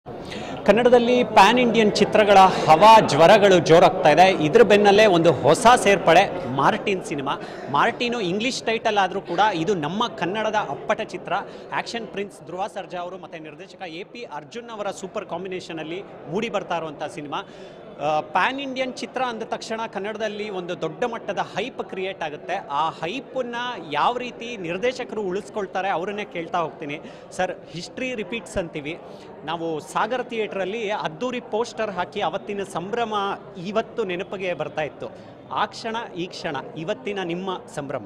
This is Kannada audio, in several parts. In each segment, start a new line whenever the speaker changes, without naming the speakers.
ಕನ್ನಡದಲ್ಲಿ ಪ್ಯಾನ್ ಇಂಡಿಯನ್ ಚಿತ್ರಗಳ ಹವಾ ಜ್ವರಗಳು ಜೋರಾಗ್ತಾ ಇದೆ ಇದ್ರ ಬೆನ್ನಲ್ಲೇ ಒಂದು ಹೊಸ ಸೇರ್ಪಡೆ ಮಾರ್ಟಿನ್ ಸಿನಿಮಾ ಮಾರ್ಟಿನು ಇಂಗ್ಲಿಷ್ ಟೈಟಲ್ ಆದರೂ ಕೂಡ ಇದು ನಮ್ಮ ಕನ್ನಡದ ಅಪ್ಪಟ ಚಿತ್ರ ಆಕ್ಷನ್ ಪ್ರಿನ್ಸ್ ಧ್ರುವ ಸರ್ಜಾ ಅವರು ಮತ್ತು ನಿರ್ದೇಶಕ ಎ ಪಿ ಅರ್ಜುನ್ ಅವರ ಸೂಪರ್ ಕಾಂಬಿನೇಷನಲ್ಲಿ ಮೂಡಿ ಬರ್ತಾ ಇರುವಂಥ ಸಿನಿಮಾ ಪ್ಯಾನ್ ಇಂಡಿಯನ್ ಚಿತ್ರ ಅಂದ ತಕ್ಷಣ ಕನ್ನಡದಲ್ಲಿ ಒಂದು ದೊಡ್ಡ ಮಟ್ಟದ ಹೈಪ್ ಕ್ರಿಯೇಟ್ ಆಗುತ್ತೆ ಆ ಹೈಪನ್ನು ಯಾವ ರೀತಿ ನಿರ್ದೇಶಕರು ಉಳಿಸ್ಕೊಳ್ತಾರೆ ಅವರನ್ನೇ ಕೇಳ್ತಾ ಹೋಗ್ತೀನಿ ಸರ್ ಹಿಸ್ಟ್ರಿ ರಿಪೀಟ್ಸ್ ಅಂತೀವಿ ನಾವು ಸಾಗರ್ ಥಿಯೇಟ್ರಲ್ಲಿ ಅದ್ದೂರಿ ಪೋಸ್ಟರ್ ಹಾಕಿ ಅವತ್ತಿನ ಸಂಭ್ರಮ ಇವತ್ತು ನೆನಪಿಗೆ ಬರ್ತಾ ಇತ್ತು ಆ ಕ್ಷಣ ಈ ಕ್ಷಣ ಇವತ್ತಿನ ನಿಮ್ಮ ಸಂಭ್ರಮ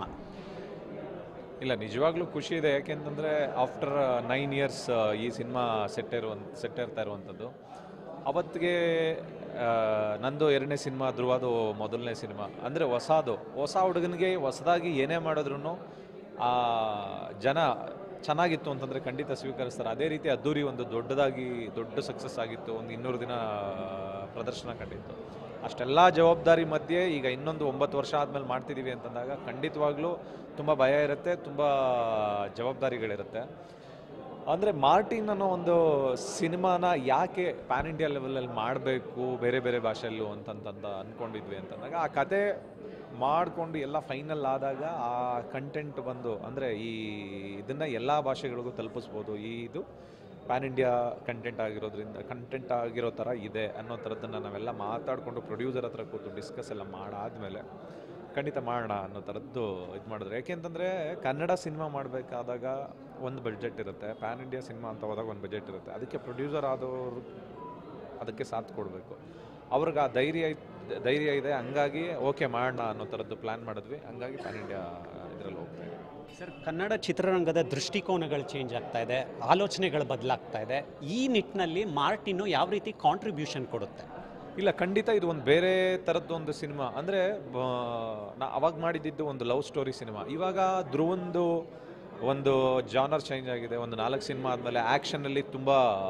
ಇಲ್ಲ ನಿಜವಾಗ್ಲೂ ಖುಷಿ ಇದೆ ಯಾಕೆಂತಂದರೆ ಆಫ್ಟರ್ ನೈನ್ ಇಯರ್ಸ್ ಈ ಸಿನಿಮಾ ಸೆಟ್ ಇರುವಂಥ ಸೆಟ್ ಇರ್ತಾ ಇರುವಂಥದ್ದು ಅವತ್ತಿಗೆ ಆ, ನಂದು ಎರಡನೇ ಸಿನಿಮಾ ಧ್ರುವದು ಮೊದಲನೇ ಸಿನಿಮಾ ಅಂದರೆ ಹೊಸದು ಹೊಸ ಹುಡುಗನಿಗೆ ಹೊಸದಾಗಿ ಏನೇ ಮಾಡಿದ್ರು ಆ ಜನ ಚೆನ್ನಾಗಿತ್ತು ಅಂತಂದರೆ ಖಂಡಿತ ಸ್ವೀಕರಿಸ್ತಾರೆ ಅದೇ ರೀತಿ ಅದ್ದೂರಿ ಒಂದು ದೊಡ್ಡದಾಗಿ ದೊಡ್ಡ ಸಕ್ಸಸ್ ಆಗಿತ್ತು ಒಂದು ಇನ್ನೂರು ದಿನ ಪ್ರದರ್ಶನ ಕಂಡಿತ್ತು ಅಷ್ಟೆಲ್ಲ ಜವಾಬ್ದಾರಿ ಮಧ್ಯೆ ಈಗ ಇನ್ನೊಂದು ಒಂಬತ್ತು ವರ್ಷ ಆದಮೇಲೆ ಮಾಡ್ತಿದ್ದೀವಿ ಅಂತಂದಾಗ ಖಂಡಿತವಾಗ್ಲೂ ತುಂಬ ಭಯ ಇರುತ್ತೆ ತುಂಬ ಜವಾಬ್ದಾರಿಗಳಿರುತ್ತೆ ಅಂದರೆ ಮಾರ್ಟಿನ್ ಅನ್ನೋ ಒಂದು ಸಿನಿಮಾನ ಯಾಕೆ ಪ್ಯಾನ್ ಇಂಡಿಯಾ ಲೆವೆಲಲ್ಲಿ ಮಾಡಬೇಕು ಬೇರೆ ಬೇರೆ ಭಾಷೆಯಲ್ಲೂ ಅಂತಂತಂದ ಅಂದ್ಕೊಂಡಿದ್ವಿ ಅಂತಂದಾಗ ಆ ಕತೆ ಮಾಡಿಕೊಂಡು ಎಲ್ಲ ಫೈನಲ್ ಆದಾಗ ಆ ಕಂಟೆಂಟ್ ಬಂದು ಅಂದರೆ ಈ ಇದನ್ನು ಎಲ್ಲ ಭಾಷೆಗಳಿಗೂ ತಲುಪಿಸ್ಬೋದು ಈ ಇದು ಪ್ಯಾನ್ ಇಂಡಿಯಾ ಕಂಟೆಂಟ್ ಆಗಿರೋದ್ರಿಂದ ಕಂಟೆಂಟ್ ಆಗಿರೋ ಥರ ಇದೆ ಅನ್ನೋ ಥರದ್ದನ್ನು ನಾವೆಲ್ಲ ಮಾತಾಡಿಕೊಂಡು ಪ್ರೊಡ್ಯೂಸರ್ ಹತ್ರ ಕೂತು ಡಿಸ್ಕಸ್ ಎಲ್ಲ ಮಾಡಾದ್ಮೇಲೆ ಖಂಡಿತ ಮಾಡೋಣ ಅನ್ನೋ ಥರದ್ದು ಇದು ಮಾಡಿದ್ರು ಯಾಕೆಂತಂದರೆ ಕನ್ನಡ ಸಿನಿಮಾ ಮಾಡಬೇಕಾದಾಗ ಒಂದು ಬಡ್ಜೆಟ್ ಇರುತ್ತೆ ಪ್ಯಾನ್ ಇಂಡಿಯಾ ಸಿನಿಮಾ ಅಂತ ಹೋದಾಗ ಒಂದು ಬಜೆಟ್ ಇರುತ್ತೆ ಅದಕ್ಕೆ ಪ್ರೊಡ್ಯೂಸರ್ ಆದವರು ಅದಕ್ಕೆ ಸಾಥ್ ಕೊಡಬೇಕು ಅವ್ರಿಗೆ ಆ ಧೈರ್ಯ ಇದ್- ಧೈರ್ಯ ಇದೆ ಹಂಗಾಗಿ ಓಕೆ ಮಾಡೋಣ ಅನ್ನೋ ಥರದ್ದು ಪ್ಲ್ಯಾನ್ ಮಾಡಿದ್ವಿ ಹಂಗಾಗಿ ಪ್ಯಾನ್ ಇಂಡಿಯಾ ಇದರಲ್ಲಿ ಹೋಗ್ತಾ ಇದೆ
ಸರ್ ಕನ್ನಡ ಚಿತ್ರರಂಗದ ದೃಷ್ಟಿಕೋನಗಳು ಚೇಂಜ್ ಆಗ್ತಾ ಇದೆ ಆಲೋಚನೆಗಳು ಬದಲಾಗ್ತಾ ಇದೆ ಈ ನಿಟ್ಟಿನಲ್ಲಿ ಮಾರ್ಟಿನು ಯಾವ ರೀತಿ ಕಾಂಟ್ರಿಬ್ಯೂಷನ್ ಕೊಡುತ್ತೆ
ಇಲ್ಲ ಖಂಡಿತ ಇದು ಒಂದು ಬೇರೆ ಥರದ್ದು ಒಂದು ಸಿನಿಮಾ ಅಂದರೆ ನಾ ಅವಾಗ ಮಾಡಿದ್ದಿದ್ದು ಒಂದು ಲವ್ ಸ್ಟೋರಿ ಸಿನಿಮಾ ಇವಾಗ ಧ್ರುವಂದು ಒಂದು ಜಾನರ್ ಚೇಂಜ್ ಆಗಿದೆ ಒಂದು ನಾಲ್ಕು ಸಿನಿಮಾ ಆದಮೇಲೆ ಆ್ಯಕ್ಷನಲ್ಲಿ ತುಂಬ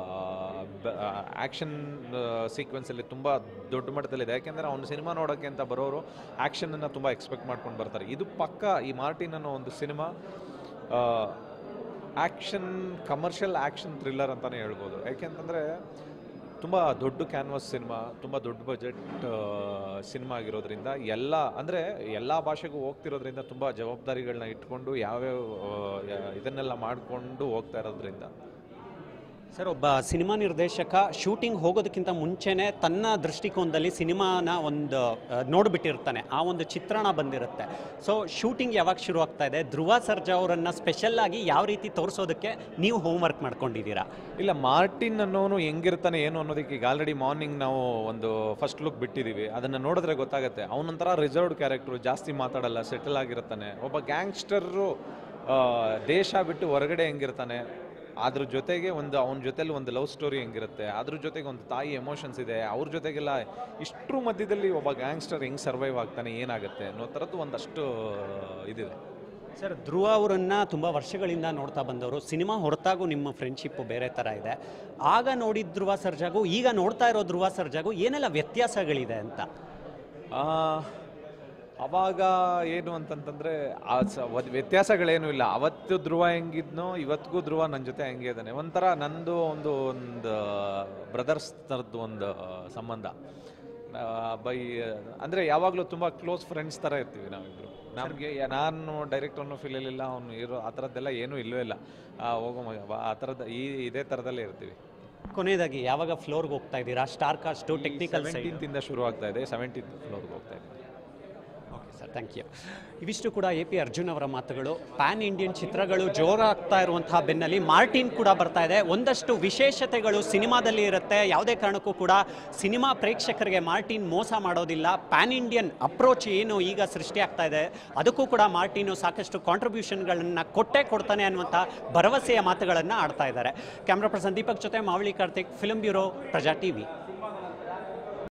ಆ್ಯಕ್ಷನ್ ಸೀಕ್ವೆನ್ಸಲ್ಲಿ ತುಂಬ ದೊಡ್ಡ ಮಟ್ಟದಲ್ಲಿದೆ ಯಾಕೆಂದರೆ ಅವ್ನು ಸಿನಿಮಾ ನೋಡೋಕ್ಕೆ ಅಂತ ಬರೋರು ಆ್ಯಕ್ಷನನ್ನು ತುಂಬ ಎಕ್ಸ್ಪೆಕ್ಟ್ ಮಾಡ್ಕೊಂಡು ಬರ್ತಾರೆ ಇದು ಪಕ್ಕ ಈ ಮಾರ್ಟಿನ್ ಅನ್ನೋ ಒಂದು ಸಿನಿಮಾ ಆ್ಯಕ್ಷನ್ ಕಮರ್ಷಿಯಲ್ ಆ್ಯಕ್ಷನ್ ಥ್ರಿಲ್ಲರ್ ಅಂತಲೇ ಹೇಳ್ಬೋದು ಯಾಕೆಂತಂದರೆ ತುಂಬ ದೊಡ್ಡ ಕ್ಯಾನ್ವಾಸ್ ಸಿನಿಮಾ ತುಂಬ ದೊಡ್ಡ ಬಜೆಟ್ ಸಿನಿಮಾ ಆಗಿರೋದ್ರಿಂದ ಎಲ್ಲ ಅಂದರೆ ಎಲ್ಲ ಭಾಷೆಗೂ ಹೋಗ್ತಿರೋದ್ರಿಂದ ತುಂಬ ಜವಾಬ್ದಾರಿಗಳನ್ನ ಇಟ್ಕೊಂಡು ಯಾವ್ಯಾವ ಆ, ಯಾ- ಇದನ್ನೆಲ್ಲ ಮಾಡಿಕೊಂಡು ಹೋಗ್ತಾ ಇರೋದ್ರಿಂದ
ಸರ್ ಒಬ್ಬ ಸಿನಿಮಾ ನಿರ್ದೇಶಕ ಶೂಟಿಂಗ್ ಹೋಗೋದಕ್ಕಿಂತ ಮುಂಚೆನೇ ತನ್ನ ದೃಷ್ಟಿಕೋನದಲ್ಲಿ ಸಿನಿಮಾನ ಒಂದು ಆ, ನೋಡ್ಬಿಟ್ಟಿರ್ತಾನೆ ಆ ಒಂದು ಚಿತ್ರಣ ಬಂದಿರುತ್ತೆ ಸೊ ಶೂಟಿಂಗ್ ಯಾವಾಗ ಶುರು ಆಗ್ತಾ ಇದೆ ಧ್ರುವ ಸರ್ಜಾ ಅವರನ್ನು ಸ್ಪೆಷಲ್ ಆಗಿ ಯಾವ ರೀತಿ ತೋರಿಸೋದಕ್ಕೆ ನೀವು ಹೋಮ್ವರ್ಕ್ ಮಾಡ್ಕೊಂಡಿದ್ದೀರಾ
ಇಲ್ಲ ಮಾರ್ಟಿನ್ ಅನ್ನೋನು ಹೆಂಗಿರ್ತಾನೆ ಏನು ಅನ್ನೋದಕ್ಕೆ ಈಗ ಆಲ್ರೆಡಿ ಮಾರ್ನಿಂಗ್ ನಾವು ಒಂದು ಫಸ್ಟ್ ಲುಕ್ ಬಿಟ್ಟಿದ್ದೀವಿ ಅದನ್ನು ನೋಡಿದ್ರೆ ಗೊತ್ತಾಗುತ್ತೆ ಅವನೊಂಥರ ರಿಸರ್ವ್ಡ್ ಕ್ಯಾರೆಕ್ಟ್ರು ಜಾಸ್ತಿ ಮಾತಾಡಲ್ಲ ಸೆಟಲ್ ಆಗಿರ್ತಾನೆ ಒಬ್ಬ ಗ್ಯಾಂಗ್ಸ್ಟರು ದೇಶ ಬಿಟ್ಟು ಹೊರಗಡೆ ಹೆಂಗಿರ್ತಾನೆ ಅದ್ರ ಜೊತೆಗೆ ಒಂದು ಅವನ ಜೊತೆಲಿ ಒಂದು ಲವ್ ಸ್ಟೋರಿ ಹೆಂಗಿರುತ್ತೆ ಅದ್ರ ಜೊತೆಗೆ ಒಂದು ತಾಯಿ ಎಮೋಷನ್ಸ್ ಇದೆ ಅವ್ರ ಜೊತೆಗೆಲ್ಲ ಇಷ್ಟ್ರ ಮಧ್ಯದಲ್ಲಿ ಒಬ್ಬ ಗ್ಯಾಂಗ್ಸ್ಟರ್ ಹೆಂಗೆ ಸರ್ವೈವ್ ಆಗ್ತಾನೆ ಏನಾಗುತ್ತೆ ಅನ್ನೋ ಥರದ್ದು ಒಂದಷ್ಟು ಇದಿದೆ
ಸರ್ ಧ್ರುವ ಅವರನ್ನು ತುಂಬ ವರ್ಷಗಳಿಂದ ನೋಡ್ತಾ ಬಂದವರು ಸಿನಿಮಾ ಹೊರತಾಗೂ ನಿಮ್ಮ ಫ್ರೆಂಡ್ಶಿಪ್ಪು ಬೇರೆ ಥರ ಇದೆ ಆಗ ನೋಡಿದ ಧ್ರುವ ಸರ್ಜಾಗೂ ಈಗ ನೋಡ್ತಾ ಇರೋ ಧ್ರುವ ಸರ್ಜಾಗೂ ಏನೆಲ್ಲ ವ್ಯತ್ಯಾಸಗಳಿದೆ ಅಂತ
ಆ, ಅವಾಗ ಏನು ಅಂತಂತಂದ್ರೆ ಆ ಸ- ಒಂದ್ ವ್ಯತ್ಯಾಸಗಳೇನು ಇಲ್ಲ ಅವತ್ತು ಧ್ರುವ ಹೆಂಗಿದ್ನೋ ಇವತ್ತಿಗೂ ಧ್ರುವ ನನ್ನ ಜೊತೆ ಹಂಗೆ ಇದ್ದಾನೆ ಒಂಥರ ನಂದು ಒಂದು ಒಂದು ಬ್ರದರ್ಸ್ ಥರದ್ದು ಒಂದು ಸಂಬಂಧ ಆ, ಬೈ ಅಂದರೆ ಯಾವಾಗಲೂ ತುಂಬ ಕ್ಲೋಸ್ ಫ್ರೆಂಡ್ಸ್ ಥರ ಇರ್ತೀವಿ ನಾವಿಬ್ರು ನಮಗೆ ನಾನು ಡೈರೆಕ್ಟ್ ಅನ್ನೋ ಫೀಲಲ್ಲಿಲ್ಲ ಅವನು ಇರೋ ಆ ಥರದ್ದೆಲ್ಲ ಏನೂ ಇಲ್ಲವೇ ಇಲ್ಲ ಆ, ಹೋಗೋ ಮಗ ಬಾ, ಆ ಥರದ ಈ ಇದೇ ಥರದಲ್ಲೇ ಇರ್ತೀವಿ
ಕೊನೆಯದಾಗಿ ಯಾವಾಗ ಫ್ಲೋರ್ಗೆ ಹೋಗ್ತಾ ಇದ್ದೀರಾ star cast technical side
seventeenth ಇಂದ ಶುರು ಆಗ್ತಾ ಇದೆ ಸೆವೆಂಟೀನ್ತ್ ಫ್ಲೋರ್ಗೆ ಹೋಗ್ತಾ ಇದೆ
ಓಕೆ ಸರ್ ಥ್ಯಾಂಕ್ ಯು ಇವಿಷ್ಟು ಕೂಡ ಎ ಪಿ ಅರ್ಜುನ್ ಅವರ ಮಾತುಗಳು ಪ್ಯಾನ್ ಇಂಡಿಯನ್ ಚಿತ್ರಗಳು ಜೋರಾಗ್ತಾ ಇರುವಂತಹ ಬೆನ್ನಲ್ಲಿ ಮಾರ್ಟಿನ್ ಕೂಡ ಬರ್ತಾ ಇದೆ ಒಂದಷ್ಟು ವಿಶೇಷತೆಗಳು ಸಿನಿಮಾದಲ್ಲಿ ಇರುತ್ತೆ ಯಾವುದೇ ಕಾರಣಕ್ಕೂ ಕೂಡ ಸಿನಿಮಾ ಪ್ರೇಕ್ಷಕರಿಗೆ ಮಾರ್ಟಿನ್ ಮೋಸ ಮಾಡೋದಿಲ್ಲ ಪ್ಯಾನ್ ಇಂಡಿಯನ್ ಅಪ್ರೋಚ್ ಏನು ಈಗ ಸೃಷ್ಟಿಯಾಗ್ತಾ ಇದೆ ಅದಕ್ಕೂ ಕೂಡ ಮಾರ್ಟಿನು ಸಾಕಷ್ಟು ಕಾಂಟ್ರಿಬ್ಯೂಷನ್ಗಳನ್ನು ಕೊಟ್ಟೇ ಕೊಡ್ತಾನೆ ಅನ್ನುವಂಥ ಭರವಸೆಯ ಮಾತುಗಳನ್ನು ಆಡ್ತಾ ಇದ್ದಾರೆ ಕ್ಯಾಮ್ರಾ ಪರ್ಸನ್ ದೀಪಕ್ ಜೊತೆ Mavali Karthik film bureau Praja TV